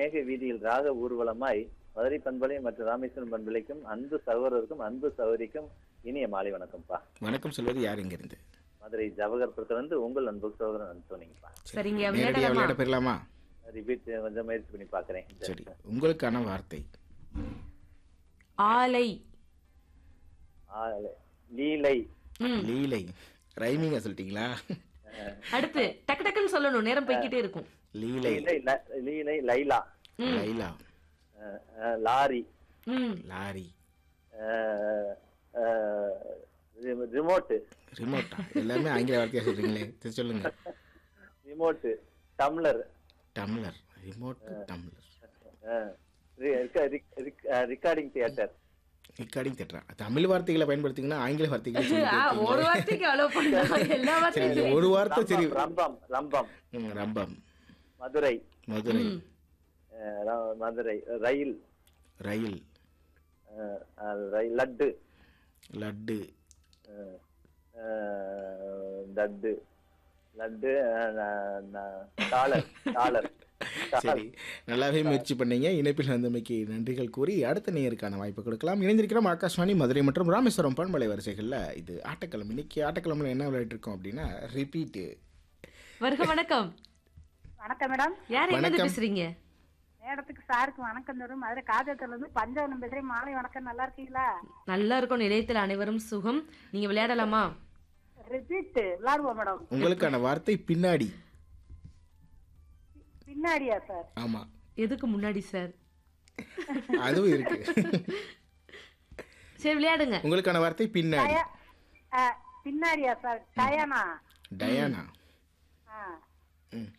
மேக வீதியில் ராக ஊர்வலமாய் மதுரை பண்பலை மற்றும் ராமேஸ்வரம் பண்பலைக்கும் அன்பு சகோதரருக்கும் அன்பு சகோதரிக்கும் இனிய மாலை வணக்கம்ப்பா வணக்கம் சொல்வது யார் இங்கிருந்து மதுரை ஜவகர்புரத்திலிருந்து உங்கள் அன்பு சகோதரன் அனுப்பிச்சோனீங்கப்பா சரிங்க நேரடியாக விளையாடலாமா விளையாட பெறலாமா ரிப்பீட் கொஞ்சம் முயற்சி பண்ணி பாக்குறேன் சரி உங்களுக்கான வார்த்தை ஆலை ஆ- லீலை ம் லீலை ரைமிங்கா சொல்லிட்டீங்களா அடுத்து டக்கு டக்குன்னு சொல்லணும் நேரம் போய்க்கிட்டே இருக்கும் லீலை லீலை ல- லீலை லைலா லைலா அஹ், அஹ், லாரி ம் லாரி அஹ், அஹ், ரி- ரிமோட்டு ரிமோட்டா எல்லாமே ஆங்கில வார்த்தையா சொல்றீங்களே சரி சொல்லுங்க remote tumbler tumbler remote tumbler அஹ், ரி- ரிக்க- ரிக்- ரிக்- அஹ், ரிக்கார்டிங் தியேட்டர் ரெக்கார்டிங் தேட்டரா தமிழ் வார்த்தைகளை பயன்படுத்திங்கன்னா ஆங்கில வார்த்தைகளை சொல்லி ஆ, ஒரு வார்த்தைக்கு அலோவ் பண்ணலாம் எல்லா சரி வார்த்தையும் இந்த ஒரு வார்த்தை சரி ரம்பம் ரம்பம் ம், ரம்பம் மதுரை மதுரை அஹ், ர- மதுரை ரயில் ரயில் அஹ், அஹ், ரயில் லட்டு லட்டு அஹ், அஹ், லட்டு லட்டு அஹ், ந- ந- டாலர் டாலர் சரி நல்லாவே முயற்சி பண்ணீங்க இணைப்பில் வந்தமைக்கு நன்றிகள் கூறி அடுத்த நேயருக்கான வாய்ப்பு கொடுக்கலாம் இணைந்திருக்கிறோம் ஆகாஷ்வாணி மதுரை மற்றும் ராமேஸ்வரம் பண்பலை வரிசைகளில் இது ஆட்டக்கிழமை இன்னைக்கு ஆட்டக்கிழமையில் என்ன விளையாட்டு இருக்கோம் அப்படின்னா ரிப்பீட்டு வருக வணக்கம் வணக்கம் மேடம் யார் என்னது வணக்கம். பேசுறீங்க மேடத்துக்கு சாருக்கு வணக்கம் தரும் மதுரை காஜத்துல இருந்து பஞ்சவனம் பேசுறேன் மாலை வணக்கம் நல்லா இருக்கீங்களா நல்லா இருக்கும் நிலையத்தில் அனைவரும் சுகம் நீங்க விளையாடலாமா ரிப்பீட் விளாடுவோம் மேடம் உங்களுக்கான வார்த்தை பின்னாடி பின்னாடியா சார் ஆமாம் எதுக்கு முன்னாடி சார் அதுவும் இருக்கு சரி விளையாடுங்க உங்களுக்கான வார்த்தை பின்னாடி டய- ஆ, பின்னாடியா சார் டயானா டயானா ஆ, ம்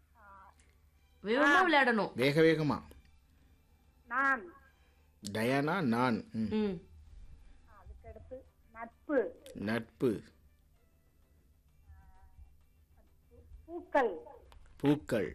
வேகமா விளையாடணும் வேக வேகமா நான் டயானா நான் ம். ம் அதுக்கடுத்து நட்பு நட்பு பூக்கள் பூக்கள்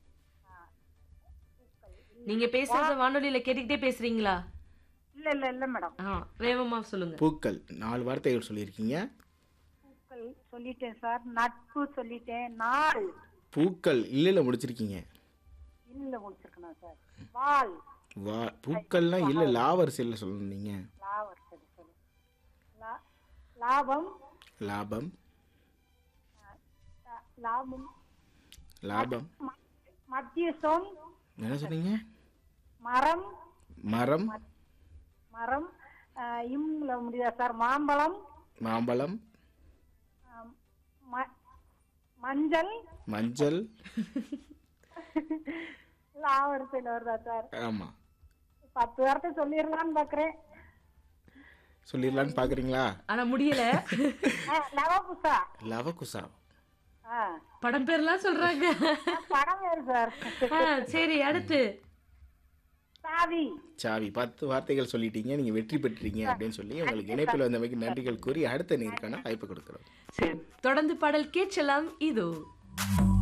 நீங்க பேசுறத வானொலியில கேட்டுக்கிட்டே பேசுறீங்களா இல்ல இல்ல இல்ல மேடம் ஆ வேகமா சொல்லுங்க பூக்கள் நாலு வார்த்தைகள் சொல்லியிருக்கீங்க பூக்கள் சொல்லிட்டேன் சார் நட்பு சொல்லிட்டேன் நாள் பூக்கள் இல்லைல்ல முடிச்சிருக்கீங்க இல்ல முடிச்சிருக்கணும் சார் வால் வா பூக்கள்லாம் இல்லை லாவரிசையில் சொல்லணுங்க லாவர் சரி சரி லா- லாபம் லாபம் லா- லாபம் லாபம் ம- மத்தியஸ்தம் என்ன சொன்னீங்க மரம் மரம் மரம் அஹ், இம்ல முடியாது சார் மாம்பழம் மாம்பழம் அஹ், ம- மஞ்சள் மஞ்சள் லாவரிசையில் வருதா சார் ஆமாம் பத்து வார்த்தை சொல்லிடலாம்னு பாக்குறேன் சொல்லிடலான்னு பார்க்குறீங்களா ஆனா முடியல அஹ், லவகுசா லவகுசா ஆ படம் பேர்லாம் சொல்றாங்க படம் வேறு சார் ஆ, சரி அடுத்து சாவி சாவி பத்து வார்த்தைகள் சொல்லிட்டீங்க நீங்கள் வெற்றி பெற்றீங்க அப்படின்னு சொல்லி உங்களுக்கு இணைப்பில் வந்தமைக்கு நன்றிகள் கூறி அடுத்த நேருக்கான வாய்ப்பு கொடுக்குறோம் சரி தொடர்ந்து பாடல் கேட்கலாம் இதோ